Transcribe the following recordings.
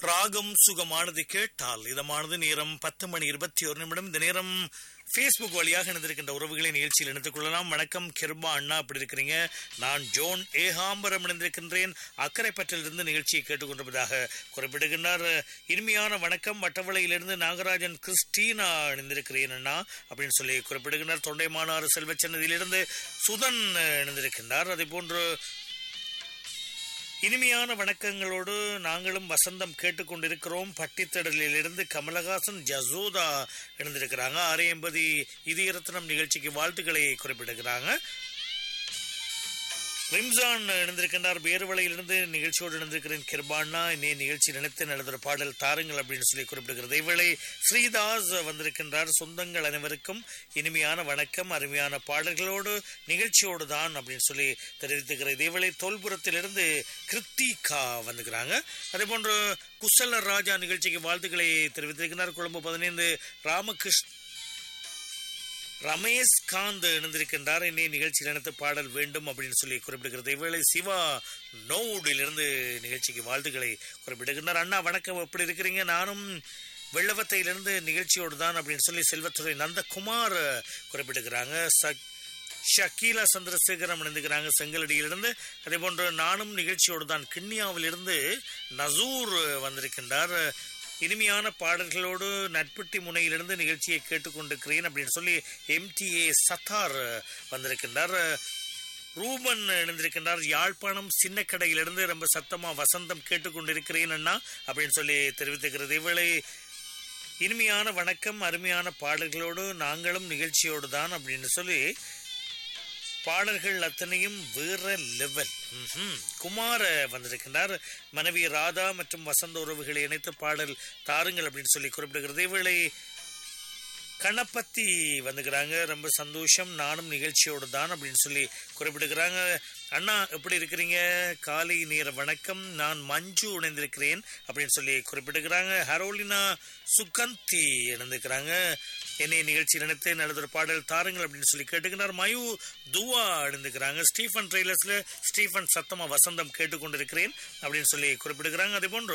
ராகம் சுகமானது கேட்டால் இதமானது நேரம் பத்து மணி இருபத்தி ஒரு நிமிடம் இந்த நேரம் ஃபேஸ்புக் வழியாக இணைந்திருக்கின்ற உறவுகளை நிகழ்ச்சியில் இணைத்துக் கொள்ளலாம் வணக்கம் கிருபா அண்ணா அப்படி இருக்கிறீங்க நான் ஜோன் ஏகாம்பரம் இணைந்திருக்கின்றேன் அக்கரைப்பற்றிலிருந்து நிகழ்ச்சியை கேட்டுக்கொண்டிருப்பதாக குறிப்பிடுகின்றார் இனிமையான வணக்கம் வட்டவளையிலிருந்து நாகராஜன் கிறிஸ்டீனா இணைந்திருக்கிறேன் அண்ணா அப்படின்னு சொல்லி குறிப்பிடுகின்றார் தொண்டைமானாறு செல்வச்சன்னதியிலிருந்து சுதன் இணைந்திருக்கின்றார் அதே போன்று இனிமையான வணக்கங்களோடு நாங்களும் வசந்தம் கேட்டுக்கொண்டிருக்கிறோம் பட்டித்தடலிலிருந்து கமலஹாசன் ஜசோதா இணைந்திருக்கிறாங்க ஆறு எண்பது இதயரத்னம் நிகழ்ச்சிக்கு வாழ்த்துக்களை குறிப்பிட்டிருக்கிறாங்க ரிம்சான் இணைந்திருக்கின்றார் பேருவளையிலிருந்து நிகழ்ச்சியோடு இணைந்திருக்கிறேன் கிருபாண்ணா இன்னே நிகழ்ச்சி நினைத்து நடந்த பாடல் தாருங்கள் அப்படின்னு சொல்லி குறிப்பிடுகிறது இவளை ஸ்ரீதாஸ் வந்திருக்கின்றார் சொந்தங்கள் அனைவருக்கும் இனிமையான வணக்கம் அருமையான பாடல்களோடு நிகழ்ச்சியோடு தான் அப்படின்னு சொல்லி தெரிவித்துக்கிறது இதேவேளை தோல்புரத்திலிருந்து கிருத்திகா வந்துக்கிறாங்க அதே போன்று குசல ராஜா நிகழ்ச்சிக்கு வாழ்த்துக்களை தெரிவித்திருக்கிறார் கொழும்பு பதினைந்து ராமகிருஷ்ண ரமேஷ் காந்த் இணைந்திருக்கின்றார் இன்னை நிகழ்ச்சி நடத்த பாடல் வேண்டும் அப்படின்னு சொல்லி குறிப்பிடுகிறது இவ்வேளை சிவா நோடிலிருந்து நிகழ்ச்சிக்கு வாழ்த்துக்களை குறிப்பிடுகின்றார் அண்ணா வணக்கம் எப்படி இருக்கிறீங்க நானும் வெள்ளவத்தையிலிருந்து நிகழ்ச்சியோடு தான் அப்படின்னு சொல்லி செல்வத்துறை நந்தகுமார் குறிப்பிடுகிறாங்க சக் ஷக்கீலா சந்திரசேகரம் இணைந்துக்கிறாங்க செங்கலடியிலிருந்து அதே போன்று நானும் நிகழ்ச்சியோடு தான் கிண்ணியாவிலிருந்து நசூர் வந்திருக்கின்றார் இனிமையான பாடல்களோடு நட்பட்டி முனையிலிருந்து நிகழ்ச்சியை கேட்டுக்கொண்டிருக்கிறேன் அப்படின்னு சொல்லி எம்டிஏ சத்தார் வந்திருக்கின்றார் ரூபன் இணைந்திருக்கின்றார் யாழ்ப்பாணம் சின்ன கடையிலிருந்து ரொம்ப சத்தமா வசந்தம் கேட்டுக்கொண்டிருக்கிறேன் அண்ணா அப்படின்னு சொல்லி தெரிவித்துக்கிறது இவளை இனிமையான வணக்கம் அருமையான பாடல்களோடு நாங்களும் நிகழ்ச்சியோடு தான் அப்படின்னு சொல்லி பாடல்கள் அத்தனையும் வேற லெவல் குமார வந்திருக்கின்றார் மனைவி ராதா மற்றும் வசந்த உறவுகளை இணைத்து பாடல் தாருங்கள் அப்படின்னு சொல்லி குறிப்பிடுகிறது இவளை கணப்பத்தி வந்துக்கிறாங்க ரொம்ப சந்தோஷம் நானும் நிகழ்ச்சியோடு தான் அப்படின்னு சொல்லி குறிப்பிடுகிறாங்க அண்ணா எப்படி இருக்கிறீங்க காலை நேர வணக்கம் நான் மஞ்சு இணைந்திருக்கிறேன் அப்படின்னு சொல்லி குறிப்பிடுகிறாங்க ஹரோலினா சுகந்தி இணைந்திருக்கிறாங்க என்னை நிகழ்ச்சி நினைத்து நடந்த பாடல் தாருங்கள் அப்படின்னு சொல்லி கேட்டுக்கிறார் மயு துவா இணைந்துக்கிறாங்க ஸ்டீஃபன் ட்ரெய்லர்ஸ்ல ஸ்டீஃபன் சத்தமா வசந்தம் கேட்டுக்கொண்டிருக்கிறேன் அப்படின்னு சொல்லி குறிப்பிடுகிறாங்க அதே போன்று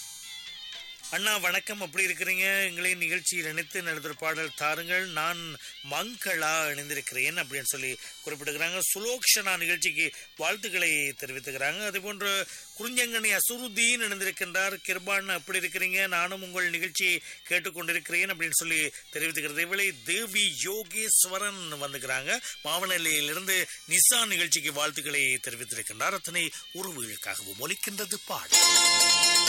அண்ணா வணக்கம் அப்படி இருக்கிறீங்க எங்களின் நிகழ்ச்சியில் நினைத்து நடத்துகிற பாடல் தாருங்கள் நான் மங்களா இணைந்திருக்கிறேன் அப்படின்னு சொல்லி குறிப்பிடுகிறாங்க சுலோக்ஷனா நிகழ்ச்சிக்கு வாழ்த்துக்களை தெரிவித்துக்கிறாங்க அதே போன்று குறிஞ்சங்கனி அசுருதீன் இணைந்திருக்கின்றார் கிருபான் அப்படி இருக்கிறீங்க நானும் உங்கள் நிகழ்ச்சியை கேட்டுக்கொண்டிருக்கிறேன் அப்படின்னு சொல்லி தெரிவித்துக்கிறது இவளை தேவி யோகேஸ்வரன் வந்துக்கிறாங்க மாவனல்லையிலிருந்து நிசா நிகழ்ச்சிக்கு வாழ்த்துக்களை தெரிவித்திருக்கின்றார் அத்தனை உறவுகளுக்காகவும் ஒலிக்கின்றது பாடல்